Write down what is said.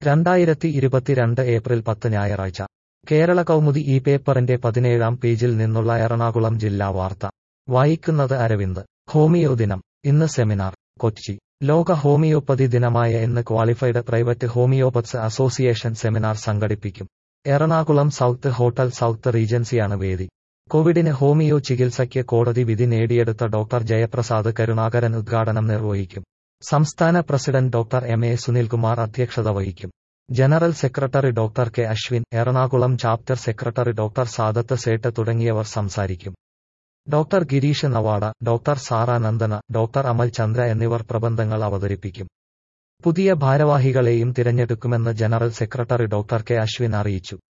രണ്ടായിരത്തി ഇരുപത്തിരണ്ട് ഏപ്രിൽ പത്ത് ഞായറാഴ്ച കേരള കൗമുദി ഈ പേപ്പറിന്റെ പതിനേഴാം പേജിൽ നിന്നുള്ള എറണാകുളം ജില്ലാ വാർത്ത വായിക്കുന്നത് അരവിന്ദ് ഹോമിയോ ദിനം ഇന്ന് സെമിനാർ കൊച്ചി ലോക ഹോമിയോപ്പതി ദിനമായ ഇന്ന് qualified private homeopaths association seminar സംഘടിപ്പിക്കും എറണാകുളം സൗത്ത് ഹോട്ടൽ സൗത്ത് റീജൻസിയാണ് വേദി കോവിഡിന് ഹോമിയോ ചികിത്സയ്ക്ക് കോടതി വിധി നേടിയെടുത്ത ഡോക്ടർ ജയപ്രസാദ് കരുണാകരൻ ഉദ്ഘാടനം നിർവഹിക്കും സംസ്ഥാന president doctor M A Sunilkumar അധ്യക്ഷത വഹിക്കും general secretary doctor K Ashwin Ernakulam chapter secretary doctor Sadath Sait തുടങ്ങിയവർ സംസാരിക്കും doctor Girish Navada doctor Sara Nandana doctor Amal Chandra എന്നിവർ പ്രബന്ധങ്ങൾ അവതരിപ്പിക്കും പുതിയ ഭാരവാഹികളെയും തിരഞ്ഞെടുക്കുമെന്ന് general secretary doctor K Ashwin അറിയിച്ചു